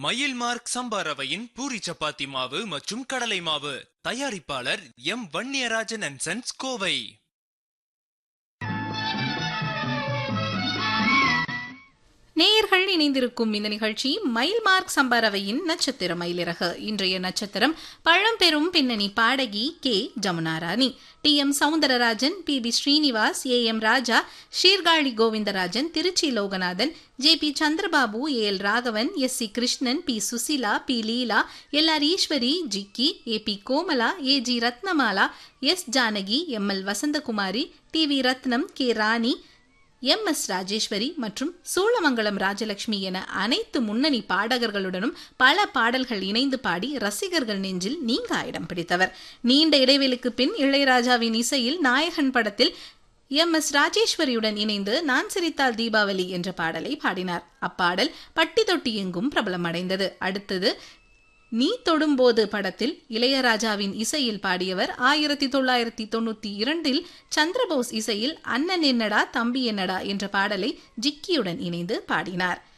மயில் மார்க் சம்பா ரவையின் பூரி சப்பாத்தி மாவு மற்றும் கடலை மாவு தயாரிப்பாளர் M Vanniyarajan and sons Kovai நேயர்கள் இணைந்திருக்கும் இந்த நிகழ்ச்சி மயில் மார்க் சம்பரவையின் நட்சத்திர மயிலிறகு இன்றைய நட்சத்திரம் பழம்பெரும் பின்னணி பாடகி K Jamuna Rani T M Soundararajan P B Srinivas A M Raja Sirkazhi Govindarajan Trichy Loganathan J P Chandrababu A L Raghavan S C Krishnan P Susheela P Leela L R Eswari Jikki A P Komala A G Ratnamala S Janaki M L Vasanthakumari T V Rathnam K Rani M S Rajeswari மற்றும் சூளமங்கலம் ராஜலட்சுமி என அனைத்து முன்னணி பாடகர்களுடனும் பல பாடல்கள் இணைந்து பாடி ரசிகர்கள் நெஞ்சில் நீங்க இடம் பிடித்தவர் நீண்ட இடைவெளிக்கு பின் இளையராஜாவின் இசையில் நாயகன் படத்தில் எம் எஸ் ராஜேஸ்வரியுடன் இணைந்து நான் சிரித்தால் தீபாவளி என்ற பாடலை பாடினார் அப்பாடல் பட்டி தொட்டி எங்கும் பிரபலமடைந்தது அடுத்தது நீ தொடும்போது படத்தில் இளையராஜாவின் இசையில் பாடியவர் ஆயிரத்தி தொள்ளாயிரத்தி தொண்ணூத்தி இரண்டில் சந்திரபோஸ் இசையில் அண்ணன் என்னடா தம்பி என்னடா என்ற பாடலை ஜிக்கியுடன் இணைந்து பாடினார்